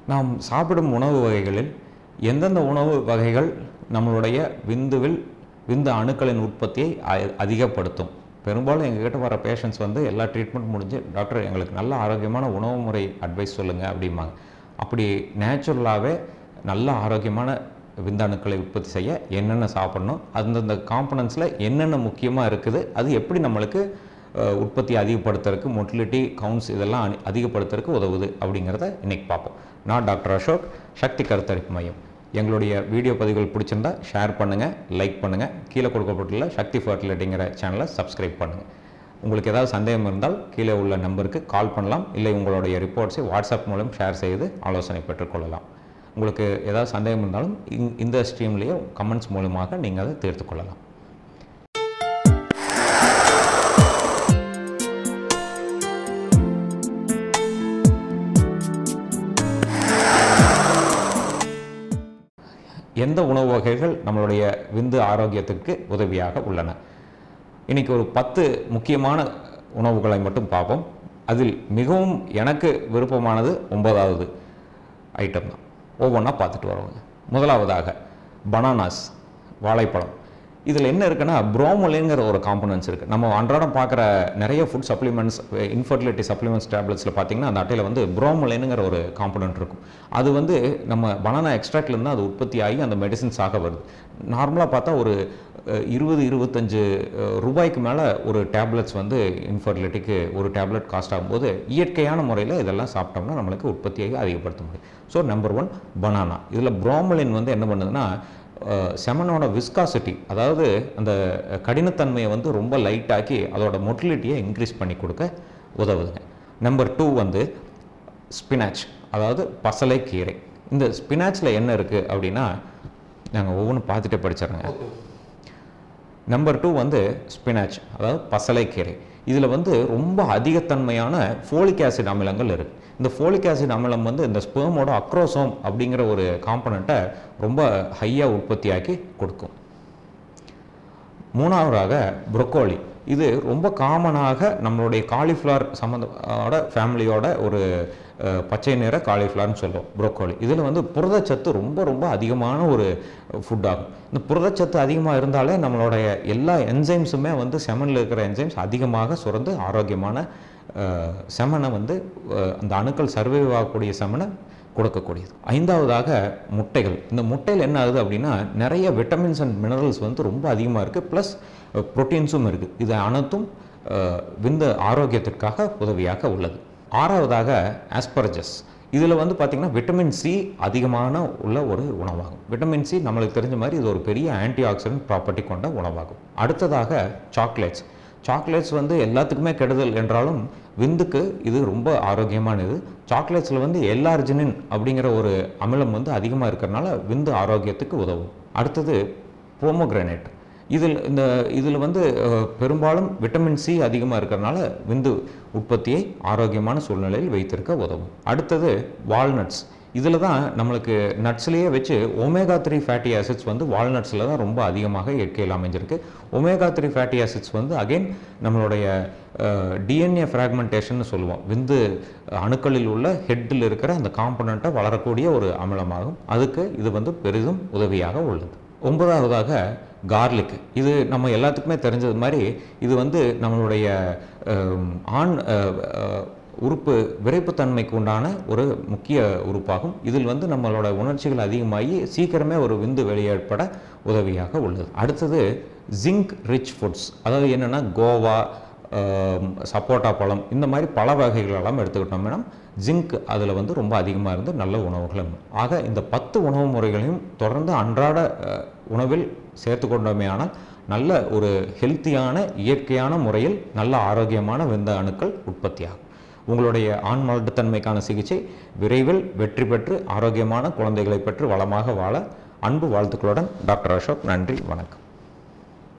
நாம் சாப்பிடும் உணவு வகைகளில் எந்தெந்த உணவு வகைகள் நம்மளுடைய விந்துவில் விந்து அணுக்களின் உற்பத்தியை அ- அதிகப்படுத்தும் பெரும்பாலும் எங்ககிட்ட வர பேஷண்ட்ஸ் வந்து எல்லா ட்ரீட்மெண்ட் முடிஞ்சு டாக்டர் எங்களுக்கு நல்ல ஆரோக்கியமான உணவு முறை அட்வைஸ் சொல்லுங்கள் அப்படிம்பாங்க அப்படி நேச்சுரலாகவே நல்ல ஆரோக்கியமான விந்தணுக்களை உற்பத்தி செய்ய என்னென்ன சாப்பிடணும் அந்தந்த காம்பனன்ட்ஸில் என்னென்ன முக்கியமாக இருக்குது அது எப்படி நம்மளுக்கு அஹ், உற்பத்தி அதிகப்படுத்துறதுக்கு மொட்டிலிட்டி கவுண்ட்ஸ் இதெல்லாம் அணி- அதிகப்படுத்துறதுக்கு உதவுது அப்படிங்கிறத இன்னைக்கு பார்ப்போம் நான் டாக்டர் அசோக் சக்தி கருத்தரிப்பு மையம் எங்களுடைய வீடியோ பதிவுகள் பிடிச்சிருந்தா ஷேர் பண்ணுங்கள் லைக் பண்ணுங்கள் கீழே கொடுக்கப்பட்டுள்ள சக்தி ஃபர்டிலிட்டிங்கிற சேனலை சப்ஸ்கிரைப் பண்ணுங்கள் உங்களுக்கு ஏதாவது சந்தேகம் இருந்தால் கீழே உள்ள நம்பருக்கு கால் பண்ணலாம் இல்லை உங்களுடைய ரிப்போர்ட்ஸை வாட்ஸ்அப் மூலம் ஷேர் செய்து ஆலோசனை பெற்றுக்கொள்ளலாம் உங்களுக்கு ஏதாவது சந்தேகம் இருந்தாலும் இந்- இந்த ஸ்ட்ரீம்லேயே கமெண்ட்ஸ் மூலமாக நீங்கள் அதை தீர்த்து கொள்ளலாம் எந்த உணவு வகைகள் நம்மளுடைய விந்து ஆரோக்கியத்துக்கு உதவியாக உள்ளன இன்னைக்கு ஒரு பத்து முக்கியமான உணவுகளை மட்டும் பார்ப்போம் அதில் மிகவும் எனக்கு விருப்பமானது ஒன்பதாவது ஐட்டம் தான் ஒவ்வொன்றா பார்த்துட்டு வருவாங்க முதலாவதாக பனானாஸ் வாழைப்பழம் இதில் என்ன இருக்குன்னா புரோமலிங்கிற ஒரு காம்பனன்ஸ் இருக்குது நம்ம அன்றாடம் பார்க்குற நிறைய ஃபுட் சப்ளிமெண்ட்ஸ் இன்ஃபர்டிலிட்டி சப்ளிமெண்ட்ஸ் டேப்லெட்ஸில் பார்த்தீங்கன்னா அந்த அட்டையில் வந்து புரோமலினுங்கிற ஒரு காம்பனன்ட் இருக்கும் அது வந்து நம்ம பனானா எக்ஸ்ட்ராக்ட்லேருந்து அது உற்பத்தி ஆகி அந்த மெடிசின்ஸ் ஆக வருது நார்மலாக பார்த்தா ஒரு அஹ், இருபது இருபத்தஞ்சு அஹ், ரூபாய்க்கு மேலே ஒரு டேப்லெட்ஸ் வந்து இன்ஃபர்டிலிட்டிக்கு ஒரு டேப்லெட் காஸ்ட் ஆகும்போது இயற்கையான முறையில் இதெல்லாம் சாப்பிட்டோம்னா நம்மளுக்கு உற்பத்தியை அதிகப்படுத்த முடியும் ஸோ நம்பர் ஒன் பனானா இதில் புரோமலின் வந்து என்ன பண்ணுதுன்னா அஹ், செமனோட விஸ்காசிட்டி அதாவது அந்த கடினத்தன்மையை வந்து ரொம்ப லைட்டாக்கி அதோட மொட்டிலிட்டியை இன்க்ரீஸ் பண்ணி கொடுக்க உதவுதுங்க நம்பர் டூ வந்து ஸ்பினாச் அதாவது பசலைக்கீரை இந்த ஸ்பினாச்சில் என்ன இருக்குது அப்படின்னா நாங்கள் ஒவ்வொன்றும் பார்த்துட்டே படிச்சிடுறோங்க நம்பர் டூ வந்து ஸ்பினாச் அதாவது பசலைக்கீரை இதில் வந்து ரொம்ப அதிகத்தன்மையான ஃபோலிக் ஆசிட் அமிலங்கள் இருக்குது இந்த ஃபோலிக் ஆசிட் அமிலம் வந்து இந்த ஸ்பெர்மோட அக்ரோசோம் அப்படிங்கிற ஒரு காம்பனண்ட்டை ரொம்ப ஹையாக உற்பத்தியாக்கி கொடுக்கும் மூணாவதாக ப்ரொக்கோலி இது ரொம்ப காமனாக நம்மளுடைய காலிஃப்ளவர் சம்மந்தோட ஃபேமிலியோட ஒரு அஹ், பச்சை நிற காலிஃப்ளவர்னு சொல்லுவோம் ப்ரொக்கோலி இதில் வந்து புரதச்சத்து ரொம்ப ரொம்ப அதிகமான ஒரு ஃபுட் ஆகும் இந்த புரதச்சத்து அதிகமாக இருந்தாலே நம்மளுடைய எல்லா என்சைம்ஸுமே வந்து செமனில் இருக்கிற என்சைம்ஸ் அதிகமாக சுரந்து ஆரோக்கியமான அஹ், செமனை வந்து அஹ், அந்த அணுக்கள் சர்வைவ் ஆகக்கூடிய செமனை கொடுக்கக்கூடியது ஐந்தாவதாக முட்டைகள் இந்த முட்டையில் என்ன ஆகுது அப்படின்னா நிறைய விட்டமின்ஸ் அண்ட் மினரல்ஸ் வந்து ரொம்ப அதிகமாக இருக்குது ப்ளஸ் ப்ரோட்டீன்ஸும் இருக்குது இது அனைத்தும் அஹ், விந்த ஆரோக்கியத்திற்காக உதவியாக உள்ளது ஆறாவதாக ஆஸ்பரஜஸ் இதில் வந்து பார்த்திங்கன்னா விட்டமின் சி அதிகமான உள்ள ஒரு உணவாகும் விட்டமின் சி நம்மளுக்கு தெரிஞ்ச மாதிரி இது ஒரு பெரிய ஆன்டி ஆக்சிடென்ட் ப்ராப்பர்ட்டி கொண்ட உணவாகும் அடுத்ததாக சாக்லேட்ஸ் சாக்லேட்ஸ் வந்து எல்லாத்துக்குமே கெடுதல் என்றாலும் விந்துக்கு இது ரொம்ப ஆரோக்கியமானது சாக்லேட்ஸில் வந்து எல்லார்ஜினின் அப்படிங்கிற ஒரு அமிலம் வந்து அதிகமாக இருக்கிறனால விந்து ஆரோக்கியத்துக்கு உதவும் அடுத்தது போமோகிரானேட் இதில் இந்த இதில் வந்து அஹ், பெரும்பாலும் விட்டமின் சி அதிகமாக இருக்கிறனால விந்து உற்பத்தியை ஆரோக்கியமான சூழ்நிலையில் வைத்திருக்க உதவும் அடுத்தது வால்நட்ஸ் இதில் தான் நம்மளுக்கு நட்ஸ்லேயே வச்சு ஒமேகா த்ரீ ஃபேட்டி ஆசிட்ஸ் வந்து வால்நட்ஸில் தான் ரொம்ப அதிகமாக இயற்கையில் அமைஞ்சிருக்கு ஒமேகா த்ரீ ஃபேட்டி ஆசிட்ஸ் வந்து அகைன் நம்மளுடைய டிஎன்ஏ ஃப்ராக்மெண்டேஷன் சொல்லுவோம் விந்து அணுக்களில் உள்ள ஹெட்டில் இருக்கிற அந்த காம்பனண்ட்டை வளரக்கூடிய ஒரு அமிலமாகும் அதுக்கு இது வந்து பெரிதும் உதவியாக உள்ளது ஒன்பதாவதாக கார்லிக் இது நம்ம எல்லாத்துக்குமே தெரிஞ்சது மாதிரி இது வந்து நம்மளுடைய அஹ், ஆண் அஹ், அஹ், உறுப்பு விரைப்புத்தன்மைக்கு உண்டான ஒரு முக்கிய உறுப்பாகும் இதில் வந்து நம்மளோட உணர்ச்சிகள் அதிகமாகி சீக்கிரமே ஒரு விந்து வெளியேற்பட உதவியாக உள்ளது அடுத்தது ஜிங்க் ரிச் ஃபுட்ஸ் அதாவது என்னென்னா கோவா ஆம், சப்போட்டா பழம் இந்த மாதிரி பல வகைகள் எல்லாம் எடுத்துக்கிட்டோம்னா ஜிங்க் அதில் வந்து ரொம்ப அதிகமாக இருந்து நல்ல உணவுகளும் ஆக இந்த பத்து உணவு முறைகளையும் தொடர்ந்து அன்றாட அஹ், உணவில் சேர்த்து கொண்டோமேயானால் நல்ல ஒரு ஹெல்த்தியான இயற்கையான முறையில் நல்ல ஆரோக்கியமான விந்த அணுக்கள் உற்பத்தியாகும் உங்களுடைய ஆண் மலட்டுத்தன்மைக்கான சிகிச்சை விரைவில் வெற்றி பெற்று ஆரோக்கியமான குழந்தைகளை பெற்று வளமாக வாழ அன்பு வாழ்த்துக்களுடன் டாக்டர் அசோக் நன்றி வணக்கம்